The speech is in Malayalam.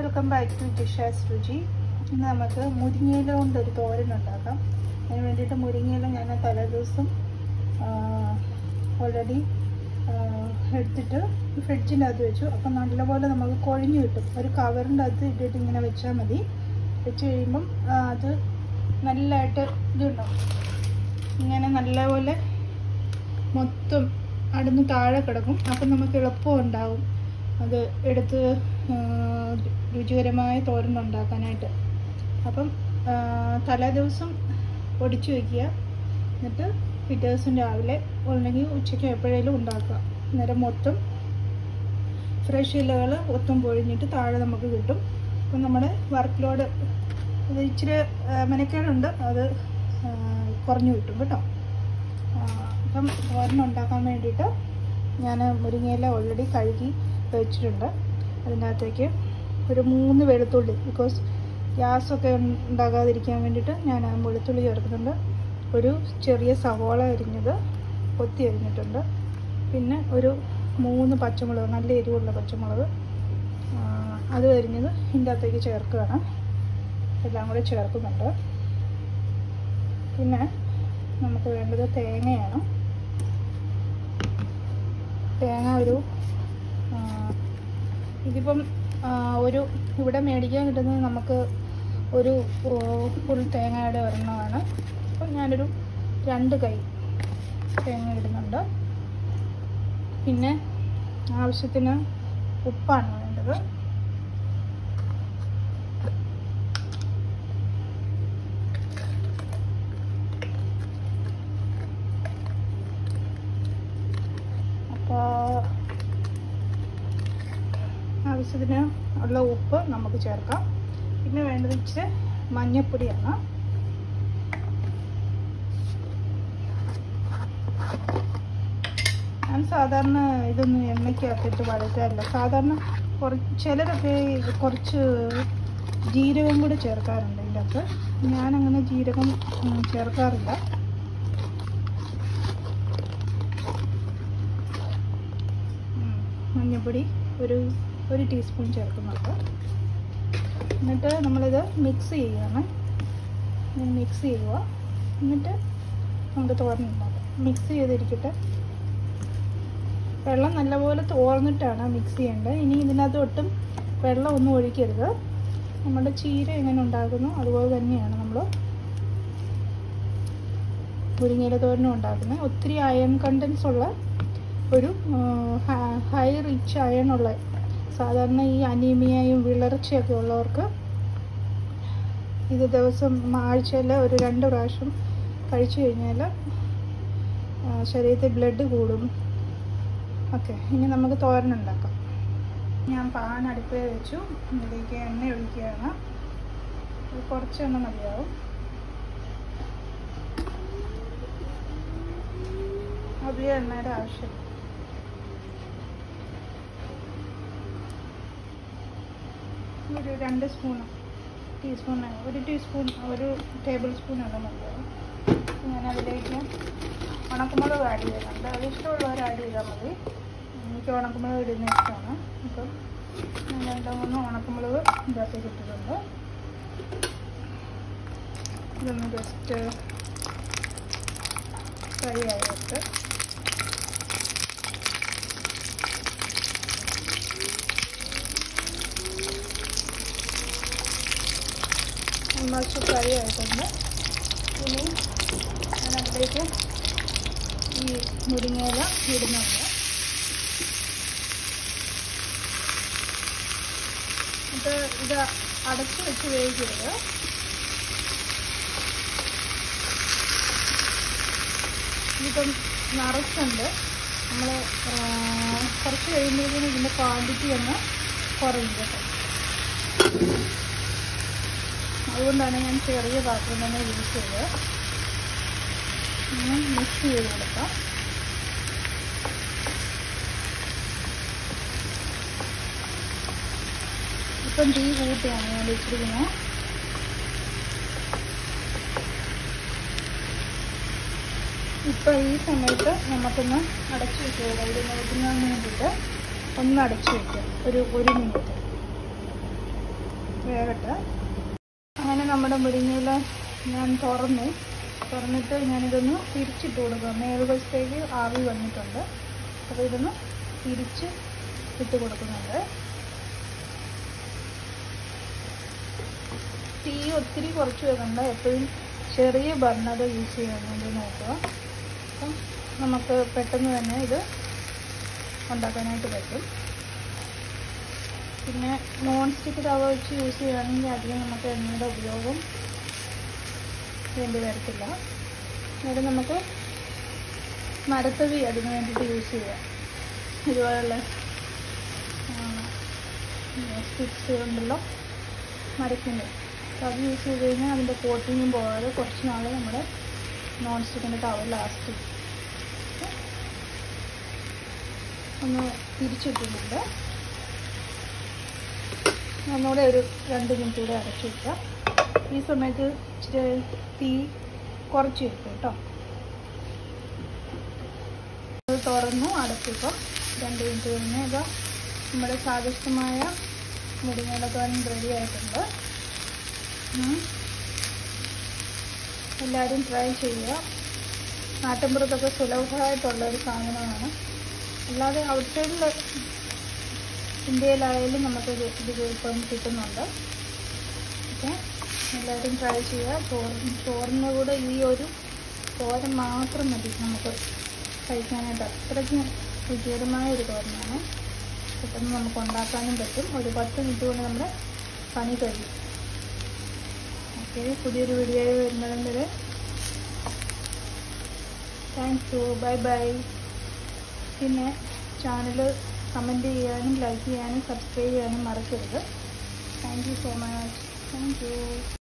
വെൽക്കം ബാക്ക് ടു ഡിഷാസ് രുചി ഇന്ന് നമുക്ക് മുരിങ്ങയില കൊണ്ടൊരു തോരൻ ഉണ്ടാക്കാം അതിന് വേണ്ടിയിട്ട് മുരിങ്ങയില ഞാൻ തലേദിവസം ഓൾറെഡി എടുത്തിട്ട് ഫ്രിഡ്ജിൻ്റെ അകത്ത് വെച്ചു അപ്പം നല്ലപോലെ നമുക്ക് കൊഴിഞ്ഞ് കിട്ടും ഒരു കവറിൻ്റെ അകത്ത് ഇട്ടിട്ട് ഇങ്ങനെ വെച്ചാൽ മതി വെച്ച് കഴിയുമ്പം ആ, അത് നല്ലതായിട്ട് ഇതുണ്ടാവും ഇങ്ങനെ നല്ലപോലെ മൊത്തം അടുന്ന് താഴെ കിടക്കും അപ്പം നമുക്ക് എളുപ്പം ഉണ്ടാവും അത് എടുത്ത് ആ, രുചികരമായ തോരൻ ഉണ്ടാക്കാനായിട്ട് അപ്പം ആ, തലേ ദിവസം പൊടിച്ചു വയ്ക്കുക എന്നിട്ട് പിറ്റേ ദിവസം രാവിലെ അല്ലെങ്കിൽ ഉച്ചയ്ക്ക് എപ്പോഴേലും ഉണ്ടാക്കുക അന്നേരം മൊത്തം ഫ്രഷ് ഇലകൾ ഒത്തും പൊഴിഞ്ഞിട്ട് താഴെ നമുക്ക് കിട്ടും അപ്പം നമ്മുടെ വർക്ക് ലോഡ് ഇത് ഇച്ചിരി ആ, മെനക്കേടുണ്ട് അത് ആ, കുറഞ്ഞു കിട്ടും കേട്ടോ ആ, അപ്പം തോരൻ ഉണ്ടാക്കാൻ വേണ്ടിയിട്ട് ഞാൻ മുരിങ്ങയില ഓൾറെഡി കഴുകി വെച്ചിട്ടുണ്ട് അതിൻ്റെ അകത്തേക്ക് ഒരു മൂന്ന് വെളുത്തുള്ളി ബിക്കോസ് ഗ്യാസൊക്കെ ഉണ്ടാകാതിരിക്കാൻ വേണ്ടിയിട്ട് ഞാൻ ആ വെളുത്തുള്ളി ചേർക്കുന്നുണ്ട് ഒരു ചെറിയ സവോള അരിഞ്ഞത് കൊത്തി അരിഞ്ഞിട്ടുണ്ട് പിന്നെ ഒരു മൂന്ന് പച്ചമുളക് നല്ല എരിവുള്ള പച്ചമുളക് ആ, അത് അരിഞ്ഞത് ഇതിൻ്റെ അകത്തേക്ക് ചേർക്കുകയാണ് എല്ലാം കൂടെ ചേർക്കുന്നുണ്ട് പിന്നെ നമുക്ക് വേണ്ടത് തേങ്ങയാണ് തേങ്ങ ഒരു ആ, ഇതിപ്പം ആ, ഒരു ഇവിടെ മേടിക്കാൻ കിട്ടുന്നത് നമുക്ക് ഒരു ഫുൾ തേങ്ങയുടെ ഒരെണ്ണമാണ് അപ്പം ഞാനൊരു രണ്ട് കൈ തേങ്ങ ഇടുന്നുണ്ട് പിന്നെ ആവശ്യത്തിന് ഉപ്പാണ് വേണ്ടത് അപ്പോൾ ആവശ്യത്തിന് ഉള്ള ഉപ്പ് നമുക്ക് ചേർക്കാം പിന്നെ വേണ്ടത് ഇച്ചിരി മഞ്ഞൾപ്പൊടിയാണ് ഞാൻ സാധാരണ ഇതൊന്നും എണ്ണയ്ക്കകത്തിട്ട് വഴറ്റാറില്ല സാധാരണ കുറച്ച് ചിലരൊക്കെ കുറച്ച് ജീരകം കൂടി ചേർക്കാറുണ്ട് ഇതിൻ്റെ അകത്ത് ഞാനങ്ങനെ ജീരകം ഉം, ചേർക്കാറില്ല ഉം, മഞ്ഞൾപ്പൊടി ഒരു ഒരു ടീസ്പൂൺ ചേർക്കുന്നുണ്ട് എന്നിട്ട് നമ്മളിത് മിക്സ് ചെയ്യുകയാണ് മിക്സ് ചെയ്യുക എന്നിട്ട് നമുക്ക് തോരൻ ഉണ്ടാക്കാം മിക്സ് ചെയ്തിരിക്കട്ടെ വെള്ളം നല്ലപോലെ തോർന്നിട്ടാണ് മിക്സ് ചെയ്യേണ്ടത് ഇനി ഇതിനകത്ത് ഒട്ടും വെള്ളം ഒന്നും ഒഴിക്കരുത് നമ്മുടെ ചീര എങ്ങനെ ഉണ്ടാക്കുന്നു അതുപോലെ തന്നെയാണ് നമ്മൾ മുരിങ്ങയില തോരനും ഉണ്ടാക്കുന്നത് ഒത്തിരി അയൺ കണ്ടൻസ് ഉള്ള ഒരു ഹൈ റിച്ച് അയൺ ഉള്ള സാധാരണ ഈ അനീമിയയും വിളർച്ചയൊക്കെ ഉള്ളവർക്ക് ഇത് ദിവസം ആഴ്ചയിൽ ഒരു രണ്ട് പ്രാവശ്യം കഴിച്ചു കഴിഞ്ഞാൽ ആ, ശരീരത്തിൽ ബ്ലഡ് കൂടും ഓക്കെ ഇനി നമുക്ക് തോരൻ ഉണ്ടാക്കാം ഞാൻ പാൻ അടുപ്പിൽ വെച്ചു ഇതിലേക്ക് എണ്ണ ഒഴിക്കുകയാണ് ഇത് കുറച്ച് എണ്ണ മതിയാവും അധികം എണ്ണയുടെ ആവശ്യം ഒരു രണ്ട് സ്പൂൺ ടീസ്പൂൺ ഒരു ടീസ്പൂൺ ഒരു ടേബിൾ സ്പൂൺ എല്ലാം മതിയാവും ഞാൻ അതിലേക്ക് ഉണക്കമുളക് ആഡ് ചെയ്യുന്നുണ്ട് അത് ഇഷ്ടമുള്ളവർ ആഡ് ചെയ്താൽ മതി എനിക്ക് ഉണക്കമുളക് ഇടുന്ന ഇഷ്ടമാണ് അപ്പം ഞാൻ രണ്ടോ മൂന്നോ ഉണക്കമുളക് ഇതിനകത്തേക്ക് ഇട്ടിട്ടുണ്ട് ഇതൊന്ന് ജസ്റ്റ് ഫ്രൈ ആയിട്ട് ഓൾമോസ്റ്റ് ഫ്രൈ ആയിട്ടുണ്ട് ഇനി ഞാൻ അതിലേക്ക് ഈ മുരിങ്ങയില ഇടുന്നുണ്ട് എന്നിട്ട് ഇത് അടച്ച് വെച്ച് വേവിക്കരുത് ഇതിപ്പം നിറച്ചുണ്ട് നമ്മൾ കുറച്ച് കഴിയുമ്പോഴത്തേനും ഇതിൻ്റെ ക്വാണ്ടിറ്റി ഒന്ന് കുറയും കേട്ടോ അതുകൊണ്ടാണ് ഞാൻ ചെറിയ പാത്രം തന്നെ യൂസ് ചെയ്തത് ഒന്ന് മിക്സ് ചെയ്ത് കൊടുക്കാം ഇപ്പം തീ കൂട്ടിയാണ് ഞാൻ വെച്ചിരിക്കുന്നത് ഇപ്പം ഈ സമയത്ത് നമുക്കൊന്ന് അടച്ചു വെക്കുക ഇത് നോക്കുന്നതിന് വേണ്ടിയിട്ട് ഒന്ന് അടച്ചു വെക്കാം ഒരു ഒരു മിനിറ്റ് വേകട്ടെ അങ്ങനെ നമ്മുടെ മുരിങ്ങയില ഞാൻ തുറന്നു തുറന്നിട്ട് ഞാനിതൊന്ന് തിരിച്ചിട്ട് കൊടുക്കുക മേൽവശത്തേക്ക് ആവി വന്നിട്ടുണ്ട് അപ്പോൾ ഇതൊന്ന് തിരിച്ച് ഇട്ട് കൊടുക്കുന്നുണ്ട് തീ ഒത്തിരി കുറച്ച് വെക്കണ്ട എപ്പോഴും ചെറിയ ബർണർ യൂസ് ചെയ്യാൻ വേണ്ടി നോക്കുക അപ്പം നമുക്ക് പെട്ടെന്ന് തന്നെ ഇത് ഉണ്ടാക്കാനായിട്ട് പറ്റും പിന്നെ നോൺ സ്റ്റിക്ക് തവ വെച്ച് യൂസ് ചെയ്യുകയാണെങ്കിൽ അധികം നമുക്ക് എണ്ണയുടെ ഉപയോഗം വേണ്ടി വരത്തില്ല അന്നേരം നമുക്ക് മരത്തവി അതിന് വേണ്ടിയിട്ട് യൂസ് ചെയ്യാം ഇതുപോലുള്ള സ്റ്റിക്സ് ഉണ്ടല്ലോ മരത്തിൻ്റെ അപ്പോൾ അത് യൂസ് ചെയ്ത് കഴിഞ്ഞാൽ അതിൻ്റെ കോട്ടിങ്ങും പോകാതെ കുറച്ച് നാൾ നമ്മുടെ നോൺ സ്റ്റിക്കിൻ്റെ തവ ലാസ്റ്റ് ഒന്ന് തിരിച്ചിട്ടുന്നുണ്ട് ഒന്നുകൂടെ ഒരു രണ്ട് മിനിറ്റ് കൂടെ അടച്ചു വയ്ക്കാം ഈ സമയത്ത് ഇച്ചിരി തീ കുറച്ച് വെക്കും കേട്ടോ അത് തുറന്നു അടച്ചിപ്പം രണ്ട് മിനിറ്റ് കഴിഞ്ഞ് ഇതാ നമ്മുടെ സ്വാദിഷ്ടമായ മുരിങ്ങയിലത്തോരൻ റെഡി ആയിട്ടുണ്ട് ഉം. എല്ലാവരും ട്രൈ ചെയ്യുക നാട്ടിൻപുറത്തൊക്കെ സുലഭമായിട്ടുള്ള ഒരു സാധനമാണ് അല്ലാതെ ഔട്ട്സൈഡിൽ ഇന്ത്യയിലായാലും നമുക്ക് ഇത് ഇത് ഇപ്പം കിട്ടുന്നുണ്ട് ഓക്കെ എല്ലാവരും ട്രൈ ചെയ്യുക ചോറിന് ചോറിൻ്റെ കൂടെ ഈ ഒരു തോരൻ മാത്രം മതി നമുക്ക് കഴിക്കാനായിട്ട് അത്രയ്ക്കും രുചികരമായ ഒരു തോരനാണ് പെട്ടെന്ന് നമുക്ക് ഉണ്ടാക്കാനും പറ്റും ഒരു പത്ത് മിനിറ്റ് കൊണ്ട് നമ്മുടെ പണി കഴിയും ഓക്കെ പുതിയൊരു വീഡിയോ വരുന്നതും വരെ താങ്ക് യു ബൈ ബൈ പിന്നെ ചാനൽ കമൻറ്റ് ചെയ്യാനും ലൈക്ക് ചെയ്യാനും സബ്സ്ക്രൈബ് ചെയ്യാനും മറക്കരുത് thank you so much thank U